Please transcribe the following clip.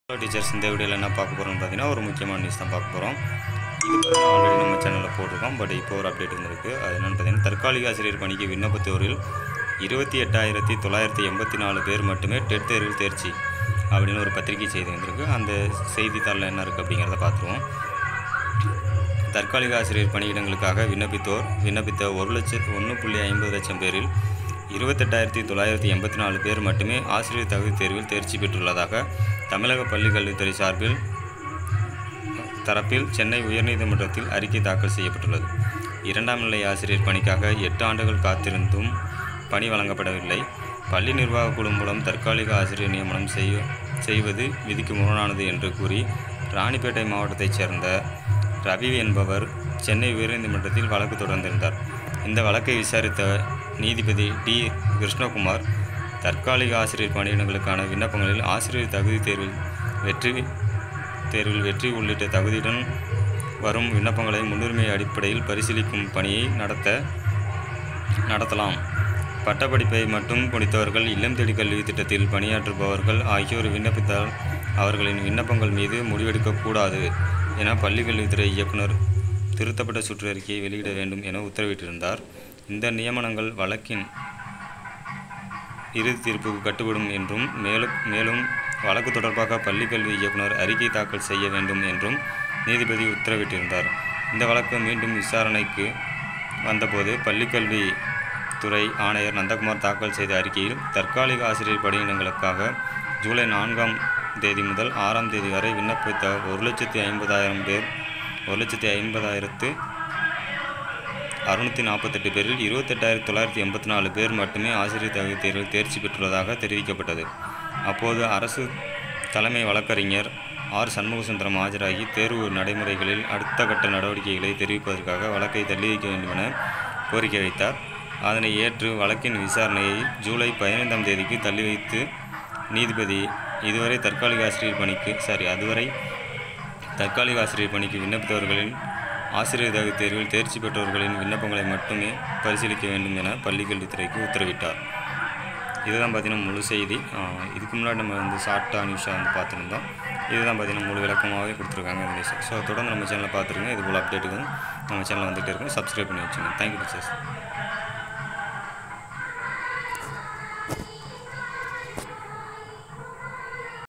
hello teachers இந்த வீடியோவில் என்ன பார்க்க போகிறோம்னு பார்த்தீங்கன்னா ஒரு முக்கியமான நியூஸ் தான் பார்க்க போகிறோம் இது ஆல்ரெடி நம்ம சேனலில் போட்டிருக்கோம் பட் இப்போ ஒரு அப்டேட் வந்திருக்கு அது என்னென்னு பார்த்தீங்கன்னா தற்காலிக ஆசிரியர் பணிக்கு விண்ணப்பத்தோரில் இருபத்தி எட்டாயிரத்தி தொள்ளாயிரத்தி எண்பத்தி நாலு பேர் மட்டுமே டெட் தேர்வில் தேர்ச்சி அப்படின்னு ஒரு பத்திரிகை செய்தி வந்திருக்கு அந்த செய்தித்தாளில் என்ன இருக்குது அப்படிங்கிறத பார்த்துருவோம் தற்காலிக ஆசிரியர் பணியிடங்களுக்காக விண்ணப்பித்தோர் விண்ணப்பித்த ஒரு லட்சத்து ஒன்று புள்ளி ஐம்பது லட்சம் பேரில் இருபத்தெட்டாயிரத்தி தொள்ளாயிரத்தி எண்பத்தி நாலு பேர் மட்டுமே ஆசிரியர் தகுதி தேர்வில் தேர்ச்சி பெற்றுள்ளதாக தமிழக பள்ளிக் கல்வித்துறை சார்பில் தரப்பில் சென்னை உயர்நீதிமன்றத்தில் அறிக்கை தாக்கல் செய்யப்பட்டுள்ளது இரண்டாம் நிலை ஆசிரியர் பணிக்காக எட்டு ஆண்டுகள் காத்திருந்தும் பணி வழங்கப்படவில்லை பள்ளி நிர்வாக குழு மூலம் தற்காலிக ஆசிரியர் நியமனம் செய்ய செய்வது விதிக்கு முரணானது என்று கூறி ராணிப்பேட்டை மாவட்டத்தைச் சேர்ந்த ரவி என்பவர் சென்னை உயர்நீதிமன்றத்தில் வழக்கு தொடர்ந்திருந்தார் இந்த வழக்கை விசாரித்த நீதிபதி டி கிருஷ்ணகுமார் தற்காலிக ஆசிரியர் பணியிடங்களுக்கான விண்ணப்பங்களில் ஆசிரியர் தகுதி தேர்வில் வெற்றி தேர்வில் வெற்றி உள்ளிட்ட தகுதியுடன் வரும் விண்ணப்பங்களை முன்னுரிமை அடிப்படையில் பரிசீலிக்கும் பணியை நடத்த நடத்தலாம் பட்டப்படிப்பை மட்டும் முடித்தவர்கள் இல்லம் தேடி கல்வி திட்டத்தில் பணியாற்றுபவர்கள் ஆகியோர் விண்ணப்பித்தால் அவர்களின் விண்ணப்பங்கள் மீது முடிவெடுக்கக்கூடாது என பள்ளிக்கல்வித்துறை இயக்குனர் திருத்தப்பட்ட சுற்றறிக்கையை வெளியிட வேண்டும் என உத்தரவிட்டிருந்தார் இந்த நியமனங்கள் வழக்கின் இறுதி தீர்ப்புக்கு கட்டுப்படும் என்றும் மேலும் மேலும் வழக்கு தொடர்பாக பள்ளிக்கல்வி இயக்குனர் அறிக்கை தாக்கல் செய்ய வேண்டும் என்றும் நீதிபதி உத்தரவிட்டிருந்தார் இந்த வழக்கு மீண்டும் விசாரணைக்கு வந்தபோது பள்ளிக்கல்வி துறை ஆணையர் நந்தகுமார் தாக்கல் செய்த அறிக்கையில் தற்காலிக ஆசிரியர் பணியிடங்களுக்காக ஜூலை நான்காம் தேதி முதல் ஆறாம் தேதி வரை விண்ணப்பித்த ஒரு லட்சத்தி ஐம்பதாயிரம் பேர் ஒரு லட்சத்தி ஐம்பதாயிரத்து அறுநூற்றி நாற்பத்தெட்டு பேரில் இருபத்தெட்டாயிரத்தி தொள்ளாயிரத்தி எண்பத்தி நாலு பேர் மட்டுமே ஆசிரியர் தகுதி தேர்வில் தேர்ச்சி பெற்றுள்ளதாக தெரிவிக்கப்பட்டது அப்போது அரசு தலைமை வழக்கறிஞர் ஆர் சண்முகசுந்தரம் ஆஜராகி தேர்வு நடைமுறைகளில் அடுத்த கட்ட நடவடிக்கைகளை தெரிவிப்பதற்காக வழக்கை தள்ளி வைக்க வேண்டுமென கோரிக்கை வைத்தார் அதனை ஏற்று வழக்கின் விசாரணையை ஜூலை பதினைந்தாம் தேதிக்கு தள்ளி வைத்து நீதிபதி இதுவரை தற்காலிக ஆசிரியர் பணிக்கு சாரி அதுவரை தற்காலிக ஆசிரியர் பணிக்கு விண்ணப்பித்தவர்களின் ஆசிரியர் தகுதி தேர்வில் தேர்ச்சி பெற்றவர்களின் விண்ணப்பங்களை மட்டுமே பரிசீலிக்க வேண்டும் என பள்ளிக்கல்வித்துறைக்கு உத்தரவிட்டார் இதுதான் பார்த்தீங்கன்னா முழு செய்தி ஆஹ் இதுக்கு முன்னாடி நம்ம வந்து ஷார்ட்டாக நியூஸாக வந்து பார்த்துருந்தோம் இதுதான் பார்த்தீங்கன்னா முழு விளக்கமாகவே கொடுத்துருக்காங்க இந்த நியூஸ் ஸோ தொடர்ந்து நம்ம சேனலை பார்த்துருங்க இது போல் அப்டேட்டுக்கு நம்ம சேனலில் வந்துகிட்டே இருக்கும் சப்ஸ்கிரைப் பண்ணி வச்சுங்க தேங்க்யூ டீச்சர்ஸ்